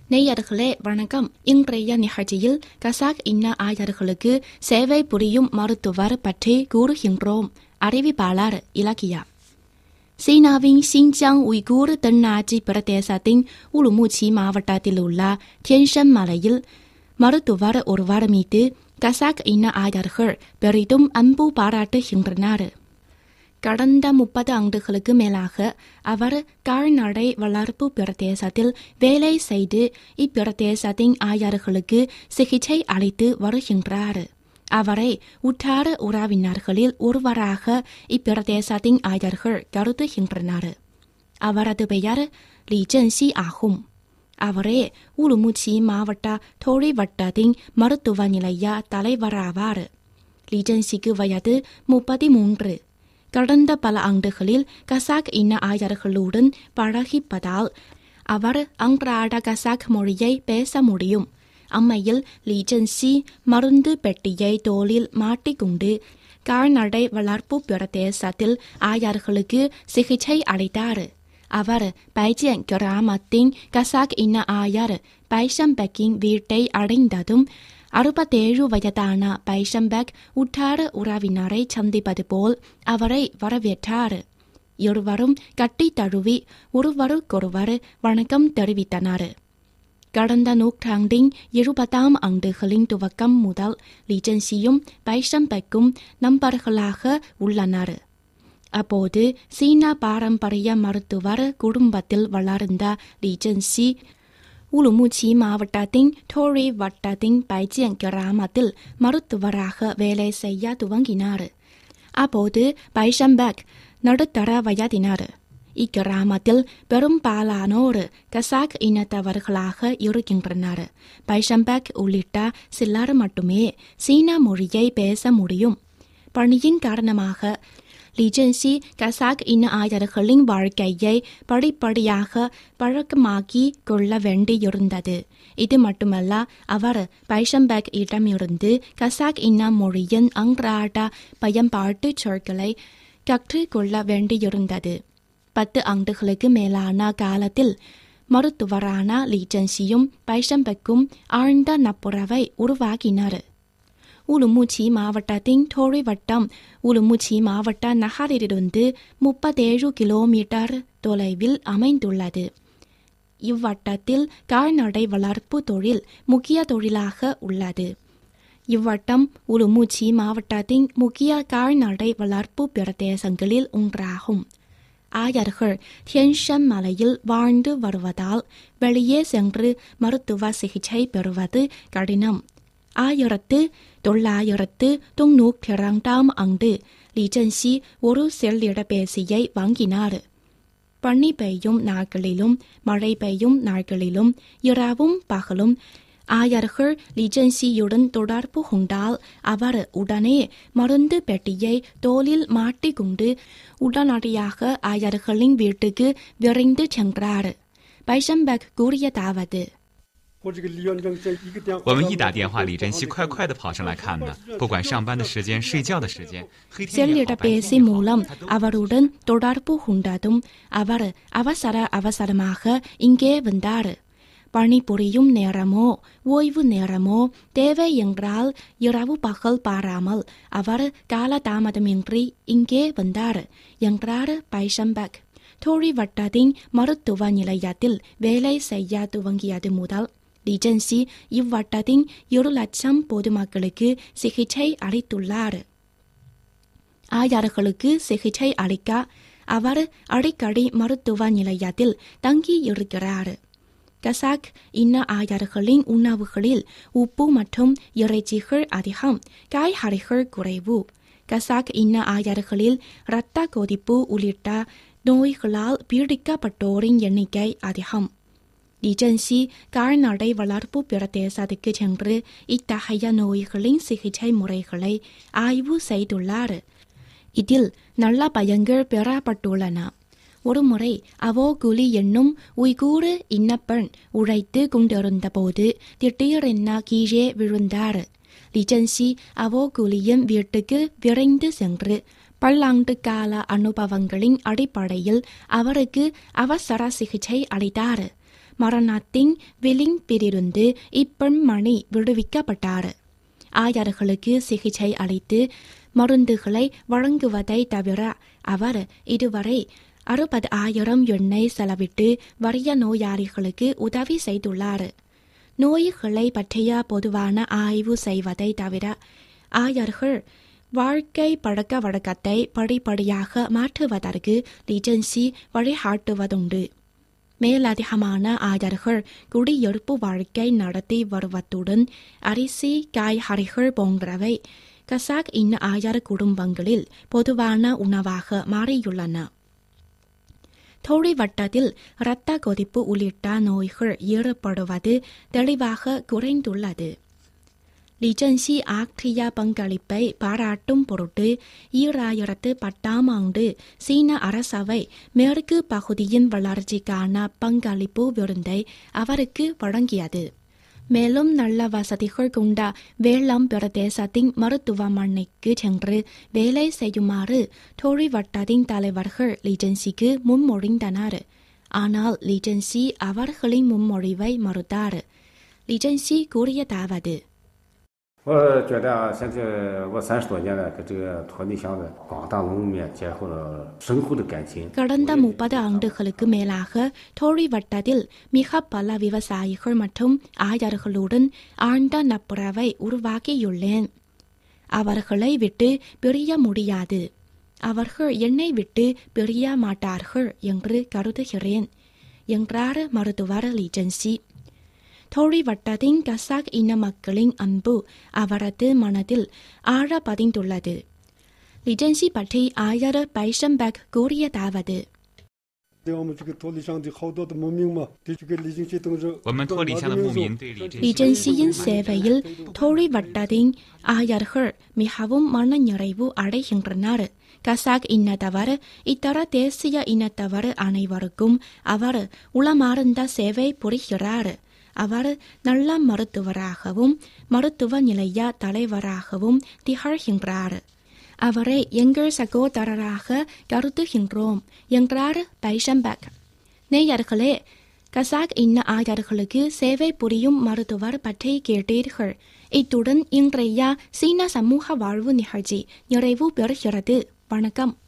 நேயர்களே வணக்கம் இன்றைய நிகழ்ச்சியில் கசாக் இன ஆயர்களுக்கு சேவை புரியும் மருத்துவர் பற்றி கூறுகின்றோம் அறிவிப்பாளர் இலக்கியா சீனாவின் சிங்ஜாங் உய்கூர் தென்னாட்சி பிரதேசத்தின் உலுமுச்சி மாவட்டத்தில் உள்ள தியன்ஷன் மலையில் மருத்துவர் ஒருவர் மீது கசாக் இன ஆயர்கள் பெரிதும் அன்பு பாராட்டுகின்றனர் கடந்த முப்பது ஆண்டுகளுக்கு மேலாக அவர் கால்நடை வளர்ப்பு பிரதேசத்தில் வேலை செய்து இப்பிரதேசத்தின் ஆயர்களுக்கு சிகிச்சை அளித்து வருகின்றார் அவரை உற்றார உறவினர்களில் ஒருவராக இப்பிரதேசத்தின் ஆயர்கள் கருதுகின்றனர் அவரது பெயர் லீ ஜென்சி ஆகும் அவரே உலுமுச்சி மாவட்ட தோழி வட்டத்தின் மருத்துவ நிலைய தலைவராவார் லீ ஜென்சிக்கு வயது முப்பத்தி மூன்று கடந்த பல ஆண்டுகளில் கசாக் இன ஆயர்களுடன் பழகிப்பதால் அவர் அன்றாட கசாக் மொழியை பேச முடியும் அம்மையில் லீஜன்சி மருந்து பெட்டியை தோளில் மாட்டிக்கொண்டு கால்நடை வளர்ப்பு பிரதேசத்தில் ஆயர்களுக்கு சிகிச்சை அளித்தார் அவர் பைஜியன் கிராமத்தின் கசாக் இன ஆயர் பைஷம்பெக்கின் வீட்டை அடைந்ததும் அறுபத்தேழு வயதான பைஷம்பெக் உற்றார உறவினரை சந்திப்பது போல் அவரை வரவேற்றார் இருவரும் கட்டி தழுவி ஒருவருக்கொருவர் வணக்கம் தெரிவித்தனர் கடந்த நூற்றாண்டின் இருபதாம் ஆண்டுகளின் துவக்கம் முதல் லீஜன்சியும் பைஷம்பெக்கும் நண்பர்களாக உள்ளனர் அப்போது சீனா பாரம்பரிய மருத்துவர் குடும்பத்தில் வளர்ந்த லீஜன்சி உலுமுச்சி மாவட்டத்தின் டோரி வட்டத்தின் பைஜியன் கிராமத்தில் மருத்துவராக வேலை செய்ய துவங்கினார் அப்போது பைஷம்பேக் நடுத்தர வயதினர் இக்கிராமத்தில் பெரும்பாலானோர் கசாக் இனத்தவர்களாக இருக்கின்றனர் பைஷம்பேக் உள்ளிட்ட சிலர் மட்டுமே சீன மொழியை பேச முடியும் பணியின் காரணமாக லிஜென்சி கசாக் இன ஆயர்களின் வாழ்க்கையை படிப்படியாக பழக்கமாக்கி கொள்ள வேண்டியிருந்தது இது மட்டுமல்ல அவர் பைஷம்பேக் இடமிருந்து கசாக் இன மொழியின் அன்றாட பயன்பாட்டு சொற்களை கற்றுக்கொள்ள வேண்டியிருந்தது பத்து ஆண்டுகளுக்கு மேலான காலத்தில் மருத்துவரான லீஜன்சியும் பைஷம்பெக்கும் ஆழ்ந்த நப்புறவை உருவாக்கினர் உலுமுச்சி மாவட்டத்தின் டோரி வட்டம் உலுமுச்சி மாவட்ட நகரிலிருந்து முப்பத்தேழு கிலோமீட்டர் தொலைவில் அமைந்துள்ளது இவ்வட்டத்தில் கால்நடை வளர்ப்பு தொழில் முக்கிய தொழிலாக உள்ளது இவ்வட்டம் உலுமுச்சி மாவட்டத்தின் முக்கிய கால்நடை வளர்ப்பு பிரதேசங்களில் ஒன்றாகும் ஆயர்கள் தியன்ஷன் மலையில் வாழ்ந்து வருவதால் வெளியே சென்று மருத்துவ சிகிச்சை பெறுவது கடினம் ஆயிரத்து தொள்ளாயிரத்து தொன்னூற்றி இரண்டாம் ஆண்டு லீஜன்சி ஒரு செல்லிடப்பேசியை வாங்கினார் பனி பெய்யும் நாட்களிலும் மழை பெய்யும் நாட்களிலும் இரவும் பகலும் ஆயர்கள் லிஜன்சியுடன் தொடர்பு கொண்டால் அவர் உடனே மருந்து பெட்டியை தோளில் மாட்டிக்கொண்டு உடனடியாக ஆயர்களின் வீட்டுக்கு விரைந்து சென்றார் பைஷம்பெக் கூறியதாவது 我这个李院长这一个电话， 我们一打电话，李珍惜快快的跑上来看呢，不管上班的时间、睡觉的时间，黑天也好，白 செல்லிடப்பேசி 天也好 மூலம் 他都 அவருடன் தொடர்பு கொண்டதும் அவர் அவசர அவசரமாக இங்கே வந்தார் பணிபுரியும் நேரமோ ஓய்வு நேரமோ தேவை என்றால் இரவு பகல் பாராமல் அவர் காலதாமதமின்றி இங்கே வந்தார் என்றார் பைஷம்பக் தோழி வட்டத்தின் மருத்துவ நிலையத்தில் வேலை செய்ய துவங்கியது முதல் டிஜன்சி இவ்வட்டத்தின் இரு லட்சம் பொதுமக்களுக்கு சிகிச்சை அளித்துள்ளார் ஆயர்களுக்கு சிகிச்சை அளிக்க அவர் அடிக்கடி மருத்துவ நிலையத்தில் தங்கியிருக்கிறார் கசாக் இன ஆயர்களின் உணவுகளில் உப்பு மற்றும் இறைச்சிகள் அதிகம் காய்கறிகள் குறைவு கசாக் இன ஆயர்களில் இரத்த கொதிப்பு உள்ளிட்ட நோய்களால் பீடிக்கப்பட்டோரின் எண்ணிக்கை அதிகம் டிஜன்சி கால்நடை வளர்ப்பு பிரதேசத்துக்கு சென்று இத்தகைய நோய்களின் சிகிச்சை முறைகளை ஆய்வு செய்துள்ளார் இதில் நல்ல பயன்கள் பெறப்பட்டுள்ளன ஒருமுறை அவோ குலி என்னும் உய்கூறு இன்னப்பெண் உழைத்து கொண்டிருந்தபோது திடீரென கீழே விழுந்தார் லிஜன்சி அவோ குலியின் வீட்டுக்கு விரைந்து சென்று பல்லாண்டு கால அனுபவங்களின் அடிப்படையில் அவருக்கு அவசர சிகிச்சை அளித்தார் மரணத்தின் விளிம்பிலிருந்து இப்பெண்மணி விடுவிக்கப்பட்டார் ஆயர்களுக்கு சிகிச்சை அளித்து மருந்துகளை வழங்குவதை தவிர அவர் இதுவரை அறுபது ஆயிரம் எண்ணெய் செலவிட்டு வறிய நோயாளிகளுக்கு உதவி செய்துள்ளார் நோய்களை பற்றிய பொதுவான ஆய்வு செய்வதை தவிர ஆயர்கள் வாழ்க்கை பழக்க வழக்கத்தை படிப்படியாக மாற்றுவதற்கு லிஜன்சி வழிகாட்டுவதுண்டு மேலதிகமான ஆயர்கள் குடியிருப்பு வாழ்க்கை நடத்தி வருவதுடன் அரிசி காய்கறிகள் போன்றவை கசாக் இன ஆயர் குடும்பங்களில் பொதுவான உணவாக மாறியுள்ளன தோழி வட்டத்தில் இரத்த கொதிப்பு உள்ளிட்ட நோய்கள் ஏற்படுவது தெளிவாக குறைந்துள்ளது லிஜன்சி ஆக்டிய பங்களிப்பை பாராட்டும் பொருட்டு ஈராயிரத்து பத்தாம் ஆண்டு சீன அரசவை மேற்கு பகுதியின் வளர்ச்சிக்கான பங்களிப்பு விருந்தை அவருக்கு வழங்கியது மேலும் நல்ல வசதிகள் கொண்ட வேளாண் பிரதேசத்தின் மருத்துவமனைக்கு சென்று வேலை செய்யுமாறு தோழி வட்டத்தின் தலைவர்கள் லிஜன்சிக்கு முன்மொழிந்தனர் ஆனால் லிஜன்சி அவர்களின் முன்மொழிவை மறுத்தார் லிஜன்சி கூறியதாவது 我觉得啊，现在我三十多年了，跟这个托尼乡的广大农民结合了深厚的感情。 கடந்த முப்பது ஆண்டுகளுக்கு மேலாக தோழி வட்டத்தில் மிக பல விவசாயிகள் மற்றும் ஆயர்களுடன் ஆழ்ந்த நப்புறவை உருவாக்கியுள்ளேன் அவர்களை விட்டு பிரிய முடியாது அவர்கள் என்னை விட்டு பிரிய மாட்டார்கள் என்று கருதுகிறேன் என்றார் மருத்துவர் லிஜன்சி தோழி வட்டத்தின் கசாக் இன மக்களின் அன்பு அவரது மனதில் ஆழ பதிந்துள்ளது லிஜன்சி பற்றி ஆயர் பைஷம்பேக் கூறியதாவது 对我们这个脱离乡的好多的牧民嘛，对这个李金熙同志， 我们脱离乡的牧民对李振 லிஜன்சியின் சேவையில் தோழி வட்டத்தின் ஆயர்கள் மிகவும் மனநிறைவு அடைகின்றனர் கசாக் இனத்தவர் இத்தர தேசிய இனத்தவர் அனைவருக்கும் அவர் உளமார்ந்த சேவை புரிகிறார் அவர் நல்ல மருத்துவராகவும் மருத்துவ நிலைய தலைவராகவும் திகழ்கின்றார் அவரை எங்கள் சகோதரராக கருதுகின்றோம் என்றார் பைஷம்பக் நேயர்களே கசாக் இன்ன ஆயர்களுக்கு சேவை புரியும் மருத்துவர் பற்றி கேட்டீர்கள் இத்துடன் இன்றைய சீன சமூக வாழ்வு நிகழ்ச்சி நிறைவு பெறுகிறது வணக்கம்